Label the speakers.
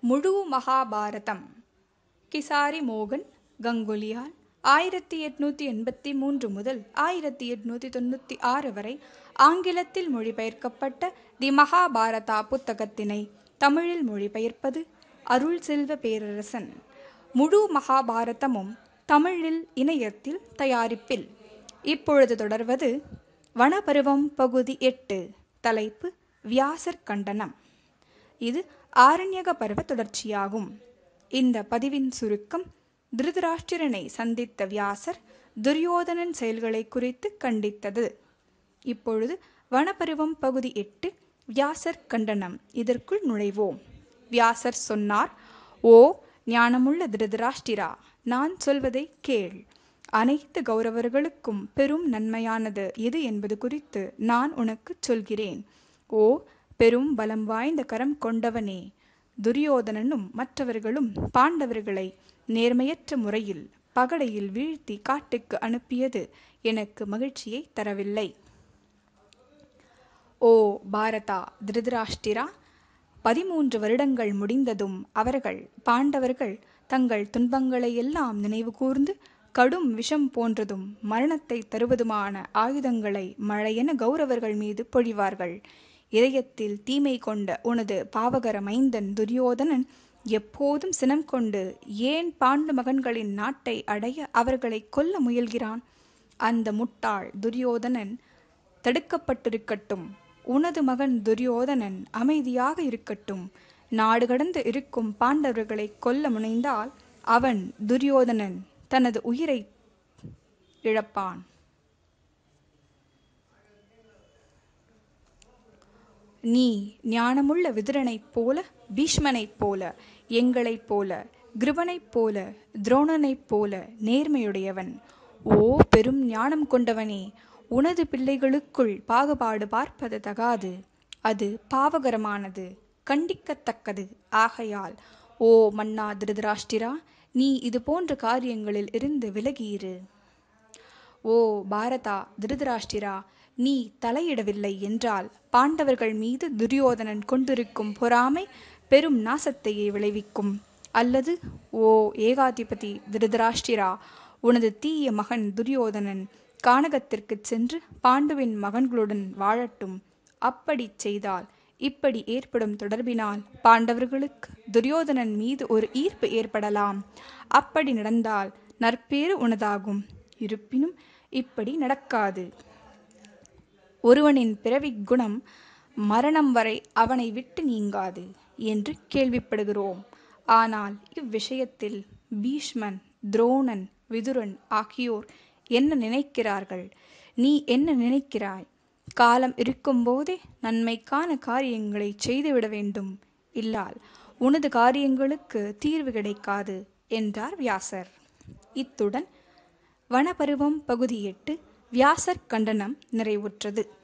Speaker 1: முழு மகாபாரதம் கிசாரி மோகன் கங்குலியால் ஆயிரத்தி எட்நூத்தி எண்பத்தி மூன்று முதல் ஆயிரத்தி எட்நூத்தி தொண்ணூத்தி ஆறு வரை ஆங்கிலத்தில் மொழிபெயர்க்கப்பட்ட தி மகாபாரதா புத்தகத்தினை தமிழில் மொழிபெயர்ப்பது அருள் செல்வ பேரரசன் முழு மகாபாரதமும் தமிழில் இணையத்தில் தயாரிப்பில் இப்பொழுது தொடர்வது வனபருவம் பகுதி எட்டு தலைப்பு வியாசர் கண்டனம் இது ஆரண்யக பருவ தொடர்ச்சியாகும் இந்த பதிவின் சுருக்கம் திருதராஷ்டிரனை சந்தித்த வியாசர் துரியோதனன் செயல்களை குறித்து கண்டித்தது இப்பொழுது வனபருவம் பகுதி எட்டு வியாசர் கண்டனம் இதற்குள் நுழைவோம் வியாசர் சொன்னார் ஓ ஞானமுள்ள திருதராஷ்டிரா நான் சொல்வதை கேள் அனைத்து கௌரவர்களுக்கும் பெரும் நன்மையானது எது என்பது குறித்து நான் உனக்குச் சொல்கிறேன் ஓ பெரும் பலம் வாய்ந்த கரம் கொண்டவனே துரியோதனனும் மற்றவர்களும் பாண்டவர்களை நேர்மையற்ற முறையில் பகடையில் வீழ்த்தி காட்டுக்கு அனுப்பியது எனக்கு மகிழ்ச்சியை தரவில்லை ஓ பாரதா திருதராஷ்டிரா பதிமூன்று வருடங்கள் முடிந்ததும் அவர்கள் பாண்டவர்கள் தங்கள் துன்பங்களை எல்லாம் நினைவு கூர்ந்து கடும் விஷம் போன்றதும் மரணத்தை தருவதுமான ஆயுதங்களை மழையென கௌரவர்கள் மீது பொழிவார்கள் இதயத்தில் தீமை கொண்ட உனது பாவகர மைந்தன் துரியோதனன் எப்போதும் சினம் கொண்டு ஏன் பாண்டு மகன்களின் நாட்டை அடைய அவர்களை கொல்ல முயல்கிறான் அந்த முட்டாள் துரியோதனன் தடுக்கப்பட்டிருக்கட்டும் உனது மகன் துரியோதனன் அமைதியாக இருக்கட்டும் நாடு கடந்து இருக்கும் பாண்டவர்களை கொல்ல முனைந்தால் அவன் துரியோதனன் தனது உயிரை இழப்பான் நீ ஞானமுள்ள விதுரனைப் போல பீஷ்மனைப் போல எங்களைப் போல கிருபனைப் போல துரோணனைப் போல நேர்மையுடையவன் ஓ பெரும் ஞானம் கொண்டவனே உனது பிள்ளைகளுக்குள் பாகுபாடு பார்ப்பது தகாது அது பாவகரமானது கண்டிக்கத்தக்கது ஆகையால் ஓ மன்னா திருதராஷ்டிரா நீ இது போன்ற காரியங்களில் இருந்து விலகியிரு ஓ பாரதா திருதராஷ்டிரா நீ தலையிடவில்லை என்றால் பாண்டவர்கள் மீது துரியோதனன் கொண்டிருக்கும் பொறாமை பெரும் நாசத்தையே விளைவிக்கும் அல்லது ஓ ஏகாதிபதி திருதராஷ்டிரா உனது தீய மகன் துரியோதனன் கானகத்திற்கு சென்று பாண்டுவின் மகன்களுடன் வாழட்டும் அப்படி செய்தால் இப்படி ஏற்படும் தொடர்பினால் பாண்டவர்களுக்கு துரியோதனன் மீது ஒரு ஈர்ப்பு ஏற்படலாம் அப்படி நடந்தால் நற்பேறு உனதாகும் இருப்பினும் இப்படி நடக்காது ஒருவனின் பிறவி குணம் மரணம் வரை அவனை விட்டு நீங்காது என்று கேள்விப்படுகிறோம் ஆனால் இவ்விஷயத்தில் பீஷ்மன் துரோணன் விதுரன் ஆகியோர் என்ன நினைக்கிறார்கள் நீ என்ன நினைக்கிறாய் காலம் இருக்கும்போதே நன்மைக்கான காரியங்களை செய்துவிட வேண்டும் இல்லால் உனது காரியங்களுக்கு தீர்வு கிடைக்காது என்றார் வியாசர் இத்துடன் வனபருவம் பகுதி எட்டு வியாசர் கண்டனம் நிறைவுற்றது